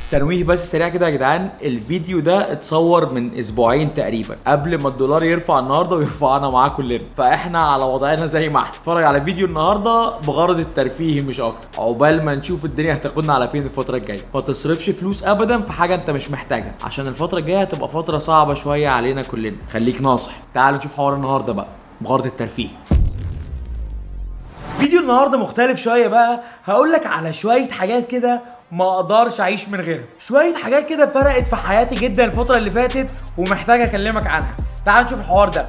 تنويه بس سريع كده يا جدعان الفيديو ده اتصور من اسبوعين تقريبا قبل ما الدولار يرفع النهارده ويرفعنا معاه كلنا فاحنا على وضعنا زي ما احنا اتفرج على فيديو النهارده بغرض الترفيه مش اكتر عقبال ما نشوف الدنيا هتاخدنا على فين الفتره الجايه ما تصرفش فلوس ابدا في حاجه انت مش محتاجها عشان الفتره الجايه هتبقى فتره صعبه شويه علينا كلنا خليك ناصح تعال نشوف حوار النهارده بقى بغرض الترفيه فيديو النهارده مختلف شويه بقى هقول لك على شويه حاجات كده ما اقدرش اعيش من غيرها شويه حاجات كده فرقت في حياتي جدا الفتره اللي فاتت ومحتاج اكلمك عنها تعال نشوف الحوار ده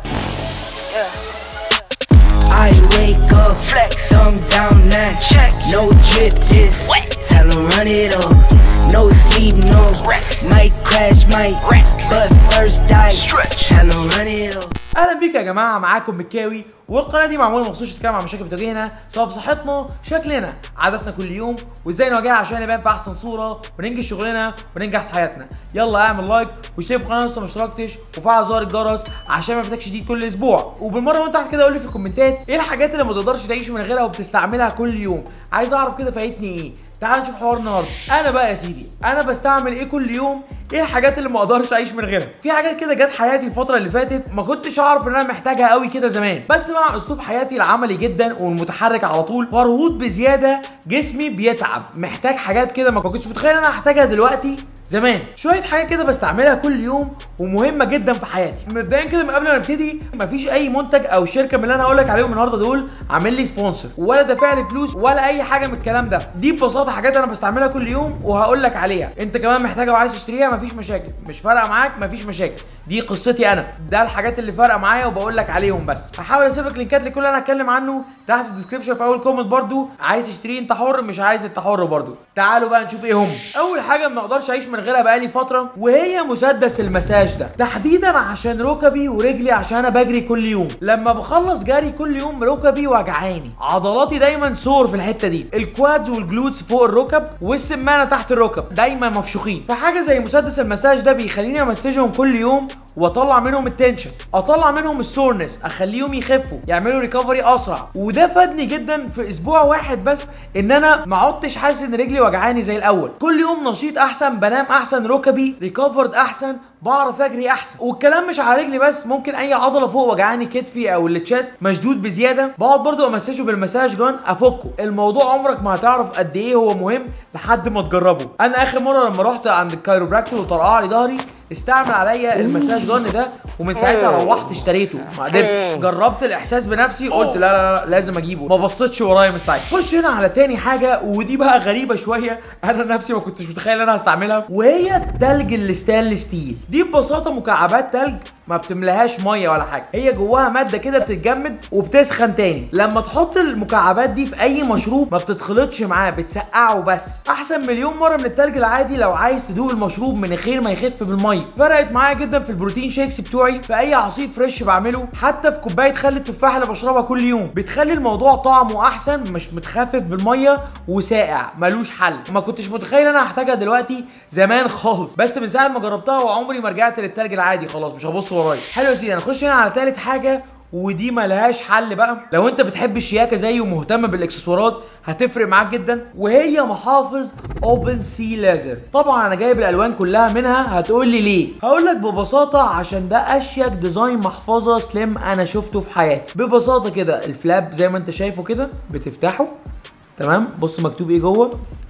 I wake up, flex, thumb down now. Check. No drip, this. Tell 'em run it up. No sleep, no rest. Might crash, might wreck. But first die. Stretch. Tell 'em run it up. اهلا بيك يا جماعه معاكم مكاوي والقناه دي معموله مخصوص تتكلم عن مشاكل بتواجهنا سواء في صحتنا شكلنا عاداتنا كل يوم وازاي نواجهها عشان نبان في احسن صوره وننجز شغلنا وننجح في حياتنا يلا اعمل لايك واشترك في القناه لسه ما اشتركتش وفعل زر الجرس عشان ما يفوتكش جديد كل اسبوع وبالمره وانت تحت كده قول لي في الكومنتات ايه الحاجات اللي ما تقدرش تعيش من غيرها وبتستعملها كل يوم عايز اعرف كده فايتني ايه تعال نشوف حوار النهارده انا بقى يا سيدي انا بستعمل ايه كل يوم ايه الحاجات اللي ما اقدرش اعيش من غيرها في حاجات كده جت حياتي الفتره اللي فاتت ما كنتش اعرف ان انا محتاجها قوي كده زمان بس مع اسلوب حياتي العملي جدا والمتحرك على طول فرهود بزياده جسمي بيتعب محتاج حاجات كده ما كنتش متخيل ان انا هحتاجها دلوقتي زمان شويه حاجات كده بستعملها كل يوم ومهمه جدا في حياتي مبدئيا كده من قبل ما نبتدي مفيش اي منتج او شركه من اللي انا هقول لك عليهم النهارده دول عامل لي سبونسر ولا دافع لي فلوس ولا اي حاجه من الكلام ده دي ببساطه حاجات انا بستعملها كل يوم وهقول لك عليها انت كمان محتاجه وعايز تشتريها مفيش مشاكل مش فارقه معاك مفيش مشاكل دي قصتي انا ده الحاجات اللي فارقه معايا وبقول لك عليهم بس هحاول اسيب لك لينكات لكل اللي انا هتكلم عنه تحت الديسكربشن في اول كومنت برضو عايز تشتريه انت حر مش عايز انت حر برضو تعالوا بقى نشوف ايه هم اول حاجه ما اقدرش اعيش من غيرها بقالي فتره وهي مسدس المساج ده تحديدا عشان ركبي ورجلي عشان انا بجري كل يوم لما بخلص جري كل يوم ركبي وجعاني عضلاتي دايما سور في الحته دي الكوادز والجلوتس فوق الركب والسمانه تحت الركب دايما مفشوخين فحاجه زي مسدس المساج ده بيخليني امسجهم كل يوم واطلع منهم التنشن اطلع منهم السورنس اخليهم يخفوا يعملوا ريكفري اسرع وده فادني جدا في اسبوع واحد بس ان انا ما عدتش حاسس ان رجلي وجعاني زي الاول كل يوم نشيط احسن بنام احسن ركبي ريكفرد احسن بعرف اجري احسن والكلام مش على رجلي بس ممكن اي عضله فوق وجعاني كتفي او التشيست مشدود بزياده بقعد برضو امسجه بالمساج جان افكه الموضوع عمرك ما هتعرف قد ايه هو مهم لحد ما تجربه انا اخر مره لما رحت عند الكايروبراكتور وطرقع لي ظهري استعمل عليا المساج جان ده ومن ساعتها روحت اشتريته ما قدرتش جربت الاحساس بنفسي قلت لا لا لا لازم اجيبه ما بصيتش ورايا من ساعتها خش هنا على تاني حاجه ودي بقى غريبه شويه انا نفسي ما كنتش متخيل ان انا هستعملها وهي التلج الستانلس ستيل دي ببساطه مكعبات تلج ما بتملاهاش ميه ولا حاجه هي جواها ماده كده بتتجمد وبتسخن تاني لما تحط المكعبات دي في اي مشروب ما بتتخلطش معاه بتسقعه بس احسن مليون مره من التلج العادي لو عايز تدوق المشروب من غير ما يخف بالميه فرقت معايا جدا في البروتين شيكس بتوعي في اي عصير فريش بعمله حتى في كوبايه خل التفاح اللي بشربها كل يوم بتخلي الموضوع طعمه احسن مش متخفف بالميه وساقع ملوش حل ما كنتش متخيل انا هحتاجها دلوقتي زمان خالص بس من ساعه ما جربتها وعمري ما رجعت للتلج العادي خلاص مش هبص ورايا حلو يا سيدي هنخش هنا على تالت حاجه ودي ملهاش حل بقى لو انت بتحب الشياكه زيي ومهتم بالاكسسوارات هتفرق معاك جدا وهي محافظ اوبن سي ليذر طبعا انا جايب الالوان كلها منها هتقول لي ليه هقول لك ببساطه عشان ده اشيك ديزاين محفظه سليم انا شفته في حياتي ببساطه كده الفلاب زي ما انت شايفه كده بتفتحه تمام بص مكتوب ايه جوه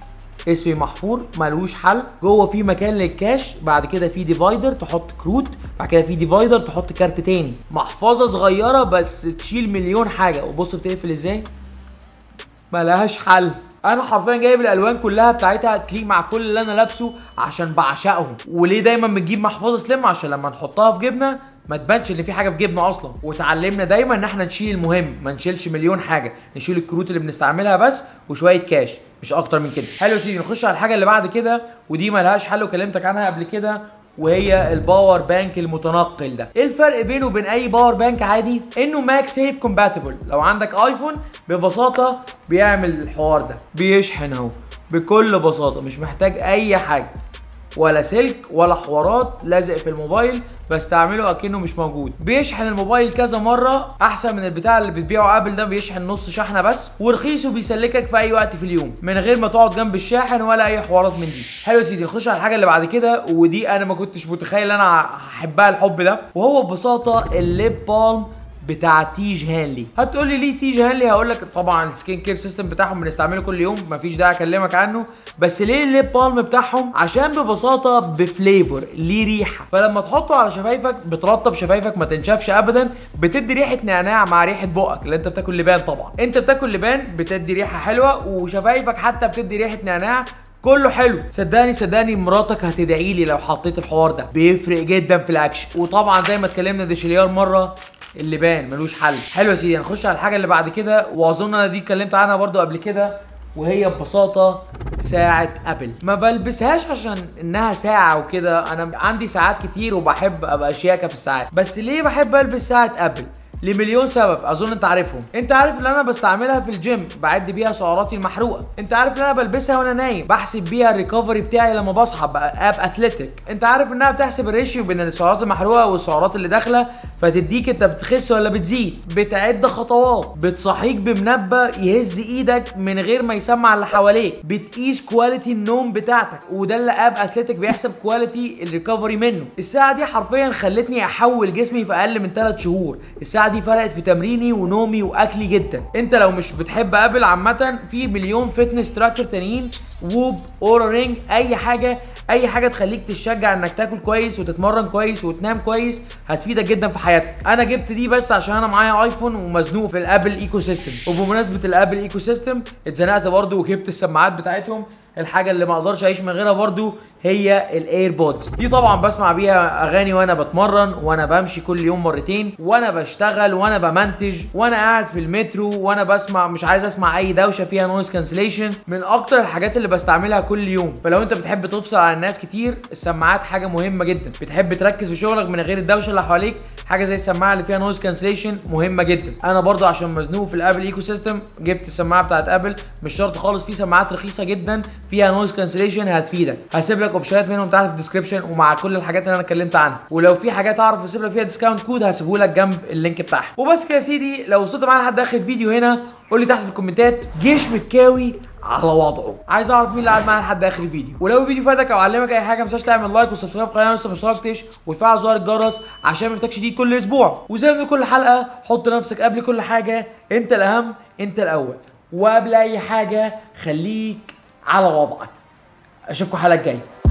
اسمي محفور ملوش حل جوه في مكان للكاش بعد كده في ديفايدر تحط كروت بعد كده في ديفايدر تحط كارت تاني محفظه صغيره بس تشيل مليون حاجه وبص بتقفل ازاي ملهاش حل انا حرفيا جايب الالوان كلها بتاعتها تليق مع كل اللي انا لابسه عشان بعشقهم وليه دايما بنجيب محفظه سليم عشان لما نحطها في جيبنا ما تبانش ان في حاجه في جيبنا اصلا وتعلمنا دايما ان احنا نشيل المهم ما نشيلش مليون حاجه نشيل الكروت اللي بنستعملها بس وشويه كاش مش اكتر من كده حلو يا سيدي نخش على الحاجه اللي بعد كده ودي ملهاش حل وكلمتك عنها قبل كده وهي الباور بانك المتنقل ده ايه الفرق بينه وبين اي باور بانك عادي انه ماك سيف كومباتبل لو عندك ايفون ببساطه بيعمل الحوار ده بيشحن اهو بكل بساطه مش محتاج اي حاجه ولا سلك ولا حوارات لازق في الموبايل بستعمله اكنه مش موجود بيشحن الموبايل كذا مره احسن من البتاع اللي بتبيعه ابل ده بيشحن نص شحنه بس ورخيص وبيسلكك في اي وقت في اليوم من غير ما تقعد جنب الشاحن ولا اي حوارات من دي حلو يا سيدي نخش على الحاجه اللي بعد كده ودي انا ما كنتش متخيل انا هحبها الحب ده وهو ببساطه الليب بالم بتاع تيج هانلي هتقول لي ليه تيج هانلي هقول لك طبعا السكين كير سيستم بتاعهم بنستعمله كل يوم مفيش داعي اكلمك عنه بس ليه الليب بالم بتاعهم عشان ببساطه بفليفر ليه ريحه فلما تحطه على شفايفك بترطب شفايفك ما تنشفش ابدا بتدي ريحه نعناع مع ريحه بقك اللي انت بتاكل لبان طبعا انت بتاكل لبان بتدي ريحه حلوه وشفايفك حتى بتدي ريحه نعناع كله حلو صدقني صدقني مراتك هتدعي لي لو حطيت الحوار ده بيفرق جدا في الاكشن وطبعا زي ما اتكلمنا دي شليار مره اللبان ملوش حل حلو يا سيدي هنخش على الحاجه اللي بعد كده واظن انا دي اتكلمت عنها برضو قبل كده وهي ببساطة ساعة ابل ما بلبسهاش عشان انها ساعة وكده انا عندي ساعات كتير وبحب ابقى شياكة في الساعات بس ليه بحب البس ساعة ابل لمليون سبب اظن انت عارفهم انت عارف ان انا بستعملها في الجيم بعد بيها سعراتي المحروقه انت عارف ان انا بلبسها وانا نايم بحسب بيها الريكفري بتاعي لما بصحى بقى اب اثليتيك انت عارف انها بتحسب الريشيو بين السعرات المحروقه والسعرات اللي داخله فتديك انت بتخس ولا بتزيد بتعد خطوات بتصحيك بمنبه يهز ايدك من غير ما يسمع اللي حواليك بتقيس كواليتي النوم بتاعتك وده اللي اب اثليتيك بيحسب كواليتي الريكفري منه الساعه دي حرفيا خلتني احول جسمي في اقل من 3 شهور الساعه دي فرقت في تمريني ونومي واكلي جدا انت لو مش بتحب ابل عامه في مليون فتنس تراكر تانيين ووب اورا رينج اي حاجه اي حاجه تخليك تشجع انك تاكل كويس وتتمرن كويس وتنام كويس هتفيدك جدا في حياتك انا جبت دي بس عشان انا معايا ايفون ومزنوق في الابل ايكو سيستم وبمناسبه الابل ايكو سيستم اتزنقت برضو وجبت السماعات بتاعتهم الحاجه اللي ما اقدرش اعيش من غيرها برضو هي الايربودز دي طبعا بسمع بيها اغاني وانا بتمرن وانا بمشي كل يوم مرتين وانا بشتغل وانا بمنتج وانا قاعد في المترو وانا بسمع مش عايز اسمع اي دوشه فيها نويز كانسليشن من اكتر الحاجات اللي بستعملها كل يوم فلو انت بتحب تفصل عن الناس كتير السماعات حاجه مهمه جدا بتحب تركز في شغلك من غير الدوشه اللي حواليك حاجه زي السماعه اللي فيها نويز كانسليشن مهمه جدا انا برضو عشان مزنوق في الابل ايكو سيستم جبت السماعه بتاعت ابل مش شرط خالص في سماعات رخيصه جدا فيها نويز كانسليشن هتفيدك هسيب لك اوبشنات منهم تحت في الديسكربشن ومع كل الحاجات اللي انا اتكلمت عنها ولو في حاجات اعرف اسيب لك فيها ديسكاونت كود هسيبه لك جنب اللينك بتاعها وبس كده يا سيدي لو وصلت معانا لحد اخر الفيديو هنا قول لي تحت في الكومنتات جيش مكاوي على وضعه عايز اعرف مين اللي قاعد معانا لحد اخر الفيديو ولو الفيديو فادك او علمك اي حاجه ما تنساش تعمل لايك وسبسكرايب في القناه لسه ما اشتركتش وتفعل زر الجرس عشان ما يفوتكش جديد كل اسبوع وزي ما كل حلقه حط نفسك قبل كل حاجه انت الاهم انت الاول وقبل اي حاجه خليك على وضعك اشوفكم الحلقه الجايه